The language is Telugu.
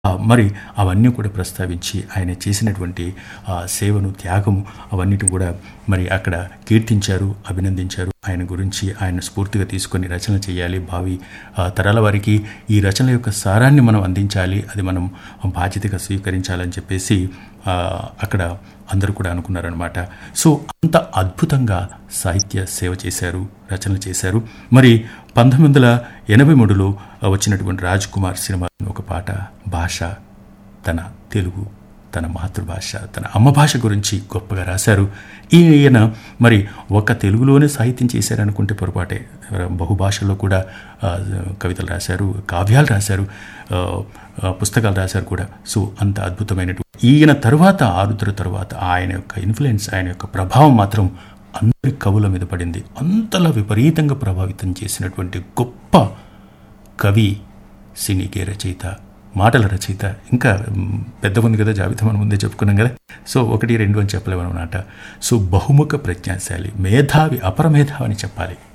ఆ, మరి అవన్నీ కూడా ప్రస్తావించి ఆయన చేసినటువంటి ఆ, సేవను త్యాగము అవన్నిటి కూడా మరి అక్కడ కీర్తించారు అభినందించారు ఆయన గురించి ఆయన స్ఫూర్తిగా తీసుకొని రచన చేయాలి భావి ఆ, తరాల వారికి ఈ రచన యొక్క సారాన్ని మనం అందించాలి అది మనం బాధ్యతగా స్వీకరించాలని చెప్పేసి ఆ, అక్కడ అందరూ కూడా అనుకున్నారనమాట సో అంత అద్భుతంగా సాహిత్య సేవ చేశారు రచనలు చేశారు మరి పంతొమ్మిది వందల ఎనభై మూడులో వచ్చినటువంటి రాజ్ కుమార్ సినిమా ఒక పాట భాష తన తెలుగు తన మాతృభాష తన అమ్మ భాష గురించి గొప్పగా రాశారు ఈయన మరి ఒక తెలుగులోనే సాహిత్యం చేశారనుకుంటే పొరపాటే బహుభాషల్లో కూడా ఆ, కవితలు రాశారు కావ్యాలు రాశారు ఆ, ఆ, పుస్తకాలు రాశారు కూడా సో అంత అద్భుతమైనటువంటి ఈయన తరువాత ఆరుద్ర తరువాత ఆయన యొక్క ఇన్ఫ్లుయెన్స్ ఆయన యొక్క ప్రభావం మాత్రం అందరి కవుల మీద పడింది అంతలా విపరీతంగా ప్రభావితం చేసినటువంటి గొప్ప కవి సినీకే రచయిత మాటల రచయిత ఇంకా మ్, పెద్ద ఉంది కదా జాబితా మనం ముందే చెప్పుకున్నాం కదా సో ఒకటి రెండు అని చెప్పలేము అనమాట సో బహుముఖ ప్రజ్ఞాశాలి మేధావి అపరమేధావి అని చెప్పాలి